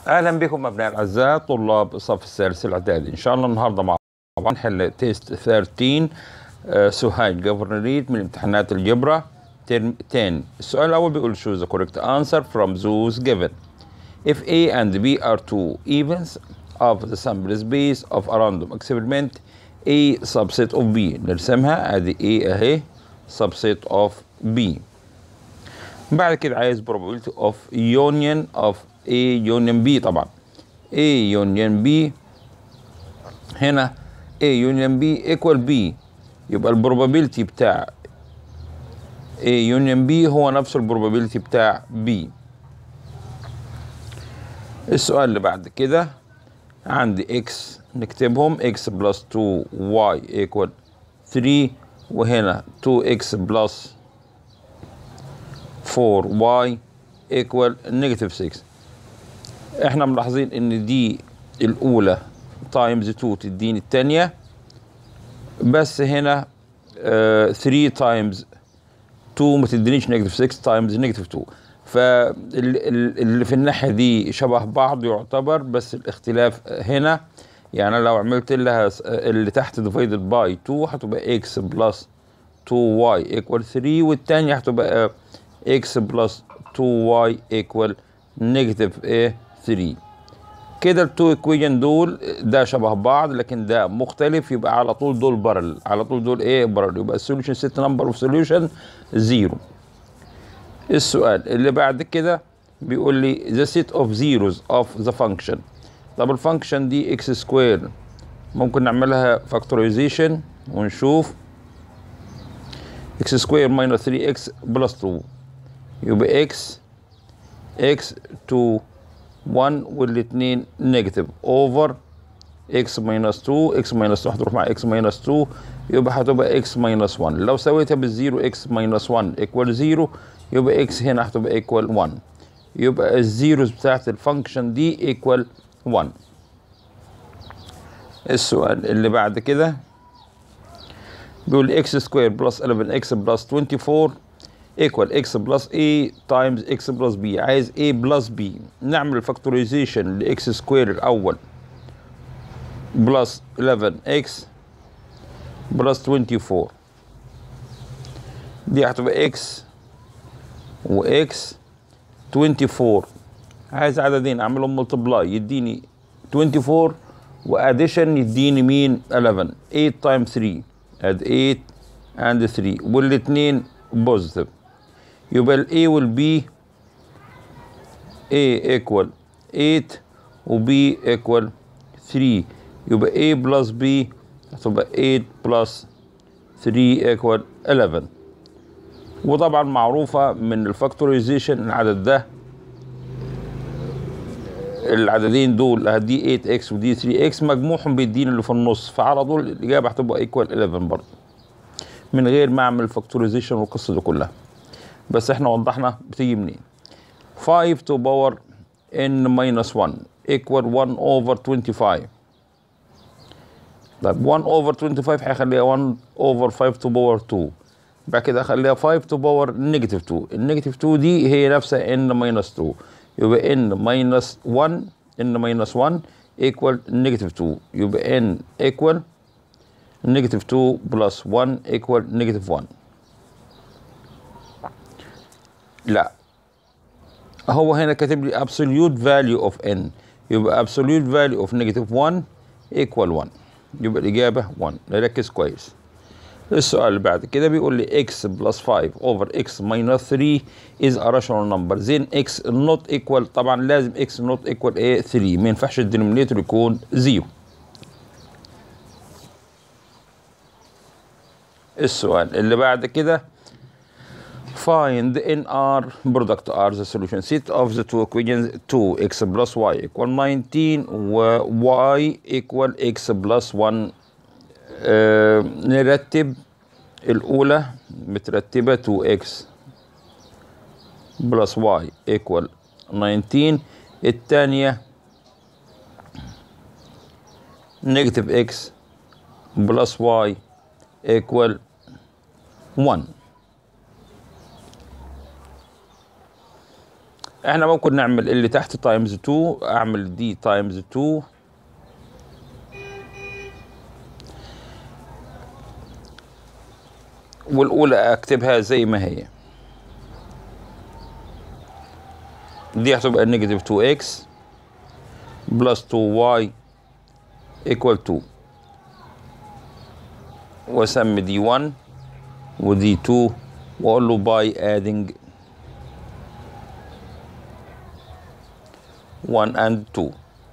اهلا بكم ابناء الاعزاء طلاب الصف الثالث الاعدادي ان شاء الله النهارده مع بعض نحل تيست 13 آه، سوهاج جفرنريت من امتحانات الجبرة ترم 10 السؤال الاول بيقول choose the correct answer from those given if A and B are two events of the sample space of a random experiment A subset of B نرسمها ادي A اهي subset of B بعد كده عايز probability of union of A union B طبعا A union B هنا A union B equal B يبقى البروبابيلتي بتاع A union B هو نفس البروبابيلتي بتاع B السؤال اللي بعد كده عندي X نكتبهم X plus 2Y equal 3 وهنا 2X plus 4y equal negative 6 احنا ملاحظين ان دي الاولى تايمز 2 تديني الثانيه بس هنا 3 تايمز 2 ما تدينيش نيجاتيف 6 تايمز نيجاتيف 2 فاللي في الناحيه دي شبه بعض يعتبر بس الاختلاف هنا يعني لو عملت لها اللي تحت ديفايدد باي 2 هتبقى x بلس 2y equal 3 والثانيه هتبقى x بلس 2y equal نيجاتيف ايه 3 كده التو ايكويجن دول ده شبه بعض لكن ده مختلف يبقى على طول دول بارل على طول دول ايه بارل يبقى السوليوشن ست نمبر اوف سوليوشن زيرو السؤال اللي بعد كده بيقول لي the set of zeros of the function طب الفانكشن دي اكس سكوير ممكن نعملها فاكتورايزيشن ونشوف اكس سكوير ماينس 3 اكس بلس 2 يبقى اكس اكس 2 1 والاثنين نيجاتيف اوفر اكس ماينس 2 اكس ماينس 2 هتروح مع اكس ماينس 2 يبقى هتبقى اكس ماينس 1 لو سويتها بالزيرو اكس ماينس 1 ايكوال 0 يبقى اكس هنا هتبقى ايكوال 1 يبقى الزيروز بتاعت الفانكشن دي ايكوال 1 السؤال اللي بعد كده بيقول اكس سكوير بلس 11 اكس بلس 24 ايكوال اكس بلس a تايمز اكس بلس b عايز a بلس b نعمل فاكتورايزيشن لاكس سكوير الاول بلس 11 x بلس 24 دي هتبقى x و x 24 عايز عددين اعملهم ملتبلاي يديني 24 واديشن يديني مين 11 8 تايم 3 اد 8 اند 3 والاثنين بوزيتيف يبقى ال A وال B A equal 8 و B equal 3 يبقى A plus B هتبقى 8 plus 3 equal 11 وطبعا معروفة من الفاكتورايزيشن العدد ده العددين دول دي 8x ودي 3x مجموعهم بيديني اللي في النص فعلى طول الإجابة هتبقى equal 11 برضه من غير ما أعمل فاكتورايزيشن والقصة دي كلها بس احنا وضحنا بتيجي منين 5 to power n minus 1 equal 1 over 25 طيب 1 over 25 هيخليها 1 over 5 to power 2 بعد كده اخليها 5 to power negative 2 النيجاتيف 2 دي هي نفسها n minus 2 يبقى n minus 1 n minus 1 equal negative 2 يبقى n equal negative 2 plus 1 equal negative 1 لا هو هنا كاتب لي absolute value of n يبقى absolute value of negative 1 equal 1 يبقى الإجابة 1 نركز كويس السؤال اللي بعد كده بيقول لي x plus 5 over x minus 3 is a rational number then x not equal طبعا لازم x not equal a 3 ما ينفعش الدينومينيتور يكون 0 السؤال اللي بعد كده find in R product R the solution set of the two equations 2x plus y equal 19 و y equal x plus 1 آه نرتب الأولى مترتبة 2x plus y equal 19 الثانية negative x plus y equal 1 احنا ممكن نعمل اللي تحت تايمز 2 اعمل دي تايمز 2 والاولى اكتبها زي ما هي دي هتبقى نيجاتيف 2 x بلس 2 y equal 2 واسمي دي 1 ودي 2 واقول له باي adding 1 and 2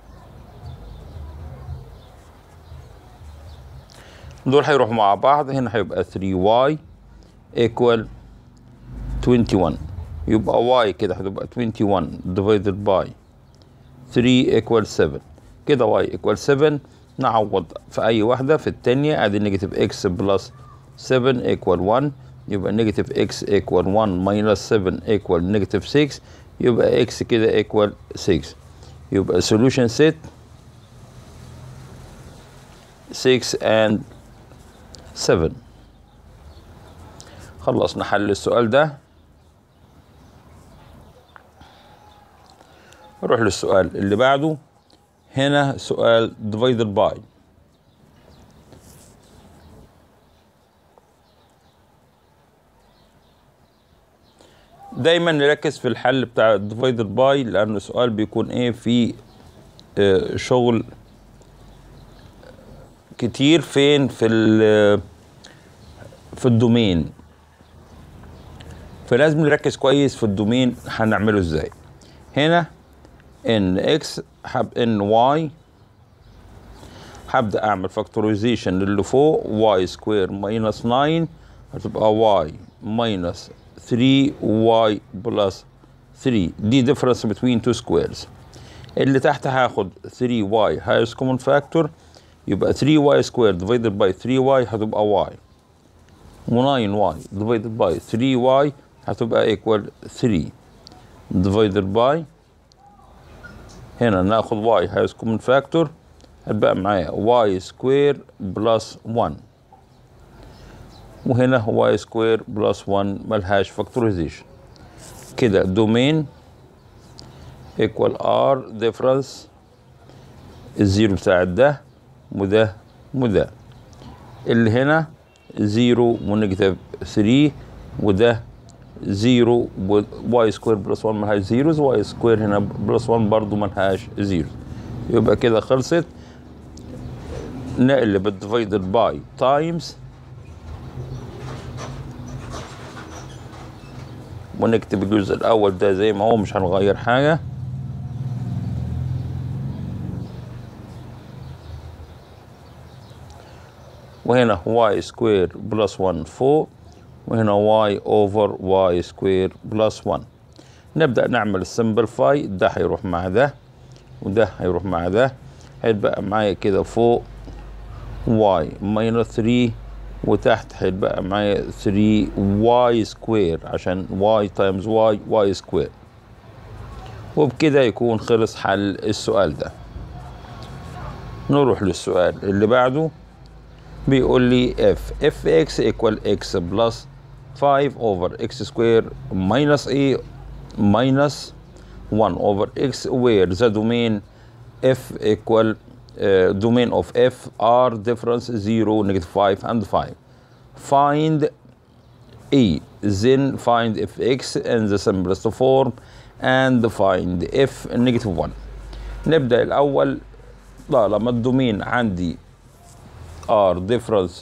دول هيروحوا مع بعض هنا هيبقى 3y equal 21 يبقى y كده هتبقى 21 divided by 3 equal 7 كده y equal 7 نعوض في أي واحدة في التانية ادي نيجاتيف x بلس 7 equal 1 يبقى نيجاتيف x equal 1 minus 7 equal نيجاتيف 6 يبقى x كده equal 6 يبقى solution set 6 and 7 خلصنا حل السؤال ده نروح للسؤال اللي بعده هنا سؤال divided by دايما نركز في الحل بتاع divided by لأنه السؤال بيكون ايه في آه، شغل كتير فين في ال في الدومين فلازم نركز كويس في الدومين هنعمله ازاي هنا ان اكس حب ان واي هبدا اعمل فاكتورايزيشن للي فوق واي سكوير ماينس 9 هتبقى واي ماينس 3 واي بلس 3 دي difference between two squares اللي تحت هاخد 3 واي highest common factor يبقى 3 واي سكوير divided by 3 واي هتبقى واي و9 واي divided by 3 واي هتبقى equal 3 divided by هنا ناخد y highest common factor هتبقى معايا y square plus 1 وهنا y square plus 1 ملهاش factorization كده domain equal r difference الزيرو بتاع ده وده وده اللي هنا زيرو ونيجاتيف 3 وده زيرو واي سكوير بلس 1 ملهاش زيروز واي سكوير هنا بلس 1 برضو ملهاش زيروز يبقى كده خلصت نقلب الديفايدد باي تايمز ونكتب الجزء الاول ده زي ما هو مش هنغير حاجه وهنا y سكوير بلس 1 فوق وهنا y over y سكوير بلس 1 نبدأ نعمل السمبلفاي ده هيروح مع ده وده هيروح مع ده هيتبقى معايا كده فوق y minus 3 وتحت هيتبقى معايا 3 y سكوير عشان y times y y سكوير وبكده يكون خلص حل السؤال ده نروح للسؤال اللي بعده بيقول لي f f x equal x plus 5 over x square minus a minus 1 over x where the domain f equal uh, domain of f are difference 0 negative 5 and 5 find a then find fx in the simplest form and find f negative 1 نبدأ الأول طالما الدومين عندي are difference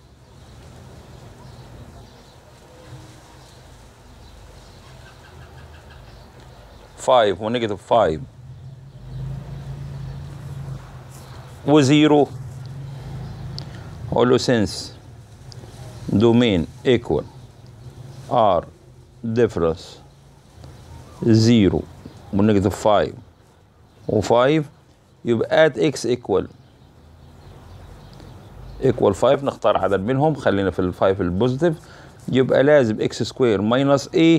five ونيجاتيف five وزيرو أقول له since domain equal are difference zero ونيجاتيف five وفايف يبقى at x equal equal 5 نختار عدد منهم خلينا في ال5 البوزيتيف يبقى لازم x سكوير ماينس a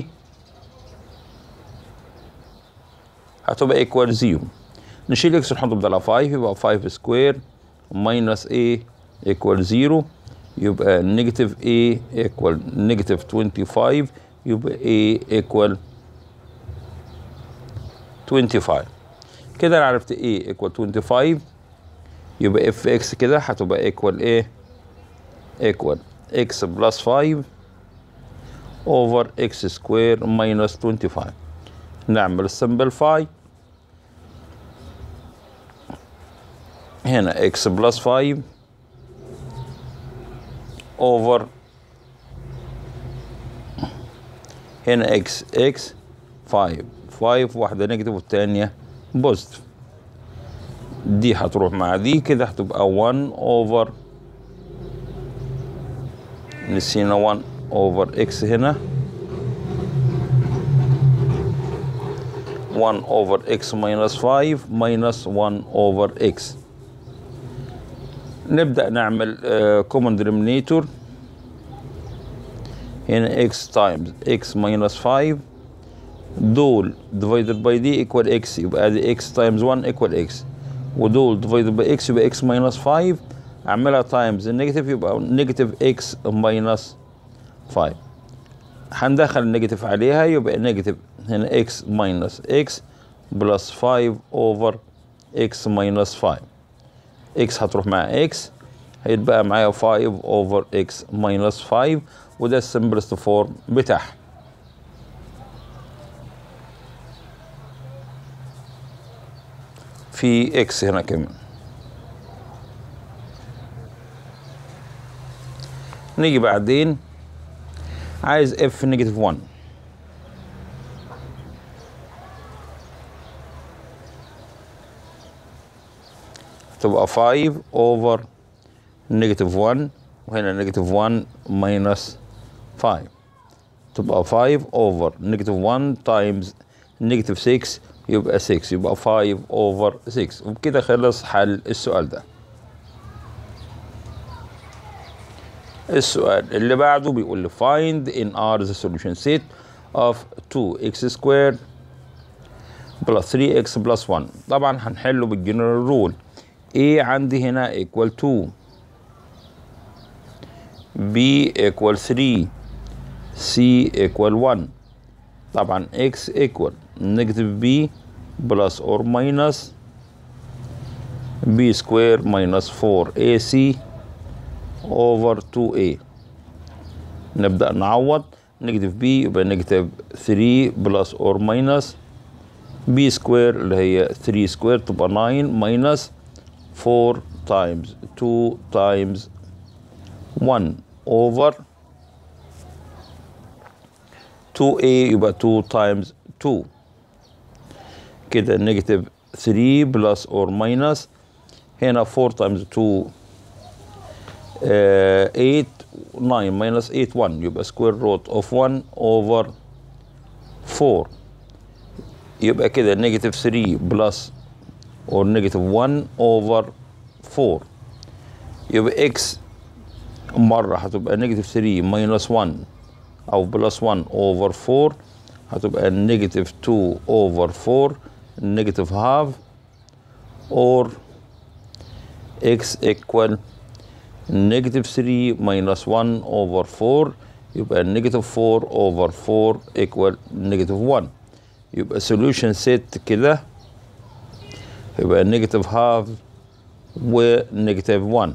هتبقى equal 0 نشيل x ونحطه بدل 5 يبقى 5 سكوير ماينس a equal 0 يبقى نيجاتيف a equal نيجاتيف 25 يبقى a equal 25 كده انا عرفت A equal 25 يبقى اف اكس كده هتبقى ايكوال ايه ايكوال اكس بلس 5 اوفر اكس سكوير ماينس 25 نعمل simplify هنا اكس بلس 5 اوفر هنا اكس اكس 5 5 واحدة نيجاتيف والتانية بوزيتيف دي هتروح مع دي كده هتبقى 1 اوفر نسينا 1 اوفر اكس هنا 1 اوفر اكس ماينس 5 ماينس 1 اوفر اكس نبدأ نعمل كومن دينومينيتور هنا اكس تايمز اكس ماينس 5 دول divided by دي equal اكس يبقى دي اكس تايمز 1 equal اكس ودول divided by x يبقى اكس ماينس 5 اعملها تايمز النيجاتيف يبقى نيجاتيف اكس ماينس 5 هندخل النيجاتيف عليها يبقى نيجاتيف هنا اكس ماينس اكس بلس 5 اوفر اكس ماينس 5 اكس هتروح مع اكس هيتبقى معايا 5 اوفر اكس ماينس 5 وده السمبلست فورم بتاعها في اكس هنا كمان نيجي بعدين عايز اف نيجاتيف 1 تبقى 5 اوفر نيجاتيف 1 وهنا نيجاتيف 1 ماينس 5 تبقى 5 اوفر نيجاتيف 1 تايمز نيجاتيف 6 يبقى 6 يبقى 5 اوفر 6 وبكده خلص حل السؤال ده السؤال اللي بعده بيقول لي find in R the solution set of 2x squared plus 3x plus 1 طبعا هنحله بالجنرال رول A عندي هنا equal 2 B equal 3 C equal 1 طبعا X equal negative B plus or minus B square minus 4 AC over 2A نبدأ نعوض نيجاتيف B يبقى نيجاتيف 3 بلس اور ماينس B سكوير اللي هي 3 سكوير تبقى 9 ماينس 4 تايمز 2 تايمز 1 over 2A يبقى 2 تايمز 2 كده نيجاتيف 3 بلس اور ماينس هنا 4 تايمز 2 آه 8 9 minus 8 1 يبقى square root of 1 over 4 يبقى كده negative 3 plus or negative 1 over 4 يبقى x مرة هتبقى negative 3 minus 1 أو plus 1 over 4 هتبقى negative 2 over 4 negative half or x equal negative 3 minus 1 over 4 يبقى negative 4 over 4 equal negative 1 يبقى solution set كده يبقى negative half و negative 1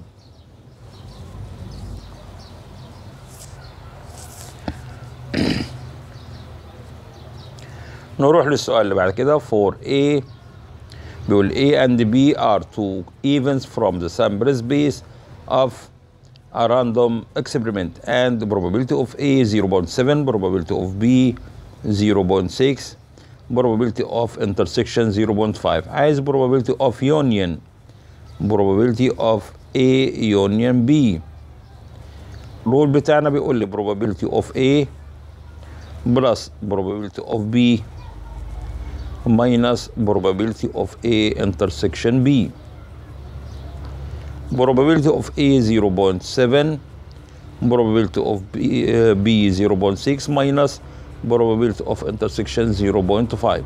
نروح للسؤال اللي بعد كده for A بيقول A and B are two events from the sample space of a random experiment and the probability of A 0.7 probability of B 0.6 probability of intersection 0.5 عايز probability of union probability of A union B الرول بتاعنا بيقول لي probability of A plus probability of B minus probability of A intersection B probability of A 0.7 probability of B, uh, B 0.6 minus probability of intersection 0.5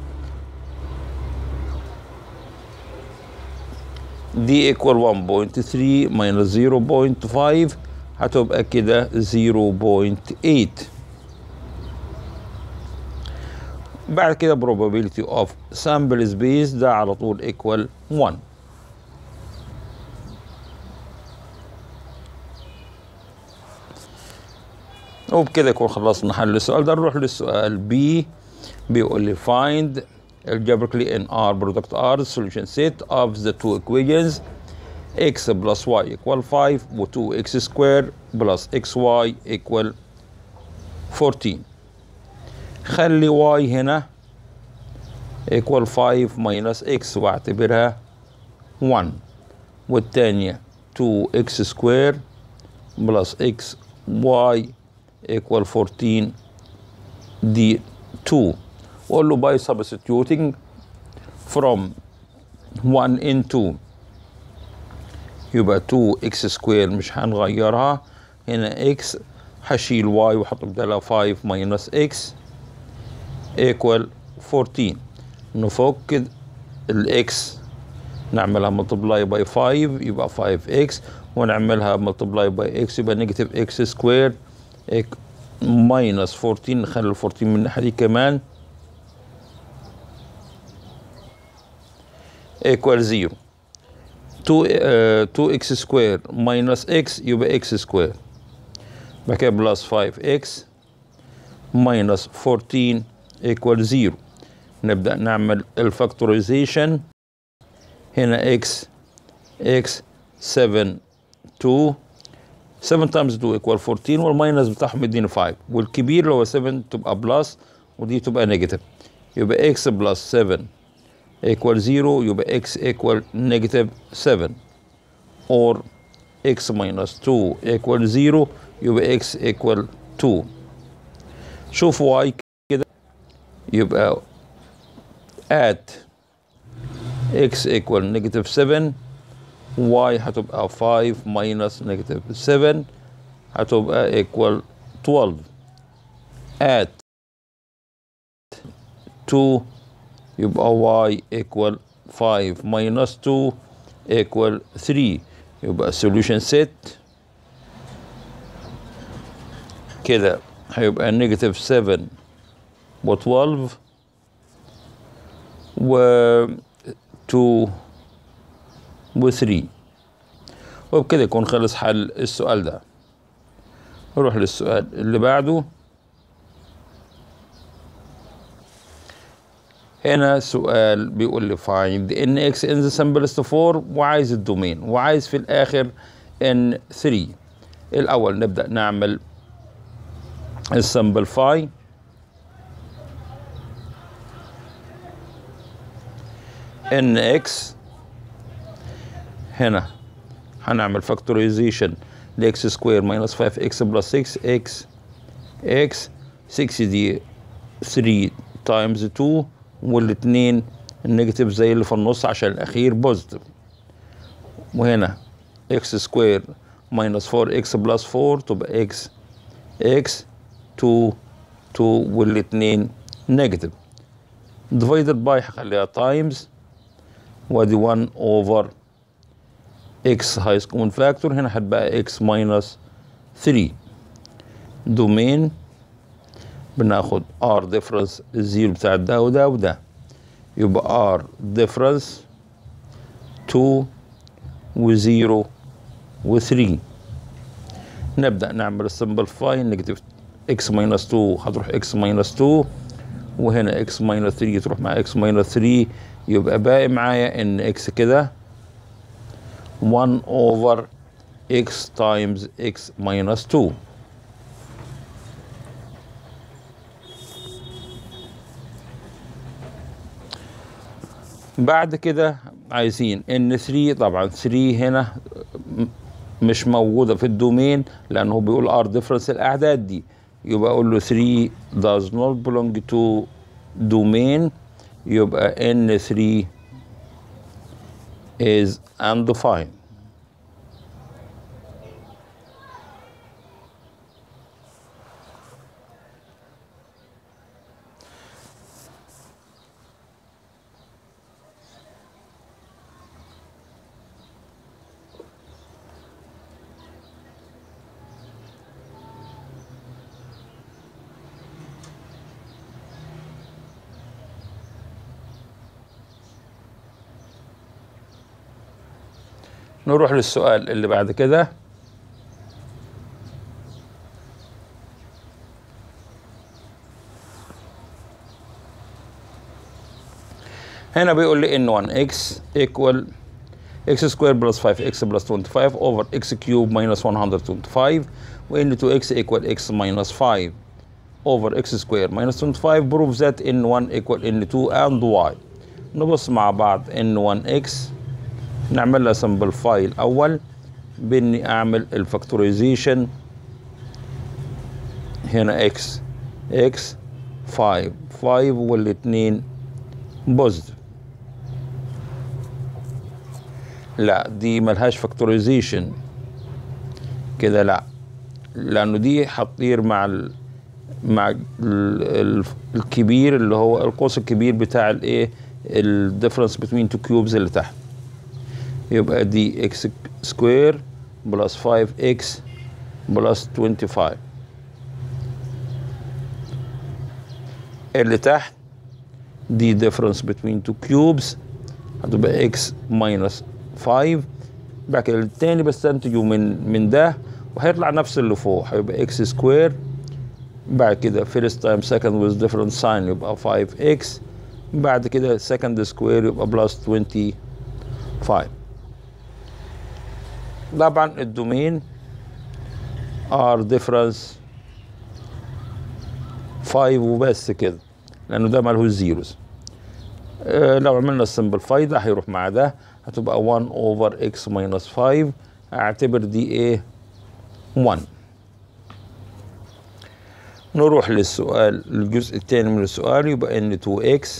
دي equal 1.3 minus 0.5 هتبقى كده 0.8 بعد كده probability of sample space ده على طول equal 1 وبكده يكون خلصنا حل السؤال ده نروح للسؤال B بيقول لي find algebraically in R product R solution set of the two equations x plus y equal 5 و 2x square plus xy equal 14 خلي y هنا equal 5 minus x واعتبرها 1 والتانية 2x square plus xy equal 14 دي 2 واقول له by substituting from 1 into يبقى 2x سكوير مش هنغيرها هنا x هشيل y واحط بدالها 5 minus x equal 14 نفك الاكس نعملها ملتبلاي باي 5 يبقى 5x ونعملها ملتبلاي باي x يبقى نيجاتيف x سكوير ماينس 14 نخلي ال 14 من الناحيه دي كمان equal 0 2 uh, 2x سكوير ماينس x يبقى x سكوير بعد كده بلس 5x ماينس 14 equal 0 نبدأ نعمل الفاكتورايزيشن هنا x x 7 2 7 times 2 equal 14 والماينس بتاعهم يديني 5 والكبير اللي هو 7 تبقى بلس ودي تبقى نيجاتيف يبقى x بلس 7 equal 0 يبقى x equal negative 7 or x minus 2 equal 0 يبقى x equal 2 شوف y كده يبقى at x equal negative 7 y هتبقى 5 minus negative 7 هتبقى equal 12 at 2 يبقى y equal 5 minus 2 equal 3 يبقى solution set كده هيبقى negative 7 و 12 و 2 و 3 وبكده يكون خلص حل السؤال ده نروح للسؤال اللي بعده هنا سؤال بيقول لي find ان اكس ان ذا simplest form وعايز الدومين وعايز في الاخر ان 3 الاول نبدا نعمل السمبلفاي ان اكس هنا هنعمل فاكتورايزيشن لاكس سكوير ماينس 5 اكس بلس 6 اكس اكس 6 دي 3 تايمز 2 والاثنين النيجاتيف زي اللي في النص عشان الاخير بوزيتيف وهنا اكس سكوير ماينس 4 اكس بلس 4 تبقى اكس اكس 2 2 والاثنين نيجاتيف ديفايدد باي هخليها تايمز وادي 1 اوفر اكس هايست كومن فاكتور هنا هتبقى اكس ماينس 3 دومين بناخد ار ديفرنس الزيرو بتاع ده وده وده يبقى ار ديفرنس 2 و0 و3 نبدأ نعمل السمبلفاي نيجاتيف اكس ماينس 2 هتروح اكس ماينس 2 وهنا اكس ماينس 3 تروح مع اكس ماينس 3 يبقى باقي معايا ان اكس كده 1 اوفر اكس تايمز اكس ماينس 2 بعد كده عايزين ان 3 طبعا 3 هنا مش موجوده في الدومين لانه هو بيقول ار ديفرنس الاعداد دي يبقى اقول له 3 does not belong to domain يبقى ان 3 is undefined نروح للسؤال اللي بعد كده هنا بيقول لي ان 1 اكس ايكوال x سكوير بلس 5x بلس 25 over x كيوب minus 125 و n 2x equal x minus 5 over x square minus 25 proves that n1 equal n2 and y نبص مع بعض n1x نعمل لها simplify الأول بإني أعمل الفاكتورايزيشن هنا x x 5 5 والاتنين بوزيتيف لا دي ملهاش فاكتورايزيشن كده لا لانه دي هتطير مع ال مع ال ال الكبير اللي هو القوس الكبير بتاع الايه الديفرنس بين تو كيوبز اللي تحت يبقى دي اكس سكوير بلس 5 اكس بلس 25 اللي تحت دي difference between two cubes هتبقى x minus 5 بعد كده التاني بستنتجه من من ده وهيطلع نفس اللي فوق هيبقى x سكوير بعد كده first time second with different sign يبقى 5x بعد كده second سكوير يبقى plus 25 طبعا الدومين are difference 5 وبس كده لانه ده ملهوش زيروز آه لو عملنا السمبلفاي ده هيروح مع ده هتبقى 1 اوفر اكس ماينس 5 اعتبر دي ايه 1 نروح للسؤال الجزء الثاني من السؤال يبقى ان 2 x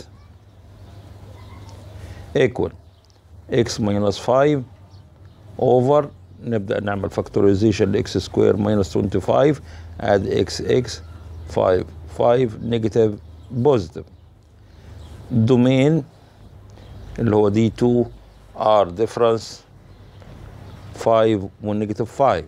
equal x minus 5 over نبدأ نعمل فاكتورايزيشن لاكس سكوير minus 25 add x x 5 5 نيجاتيف بوزيتيف دومين اللي هو دي 2 ار ديفرنس 5 والنيجاتيف 5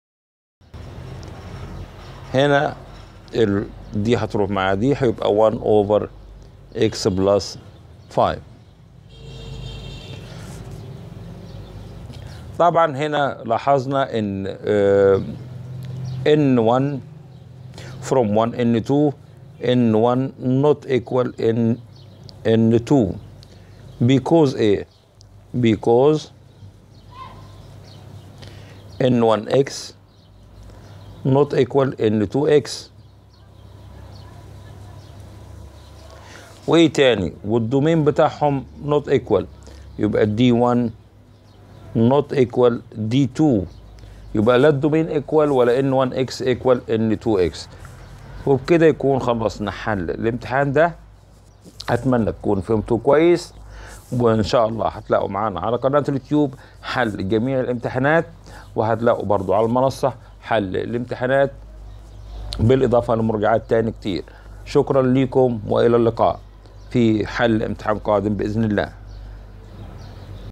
هنا ال دي هتروح مع دي هيبقى 1 اوفر اكس بلس 5 طبعا هنا لاحظنا ان ان 1 from 1 n 2 n 1 not equal n n 2 because a because n 1 x not equal n 2 x وايه تاني والدومين بتاعهم not equal يبقى دي 1 not equal دي 2 يبقى لا الدومين ايكوال ولا ان 1 اكس ايكوال ان 2 اكس وبكده يكون خلصنا حل الامتحان ده اتمنى تكون فهمتوه كويس وان شاء الله هتلاقوا معانا على قناه اليوتيوب حل جميع الامتحانات وهتلاقوا برضو على المنصه حل الامتحانات بالاضافه لمراجعات تاني كتير شكرا لكم والى اللقاء في حل امتحان قادم باذن الله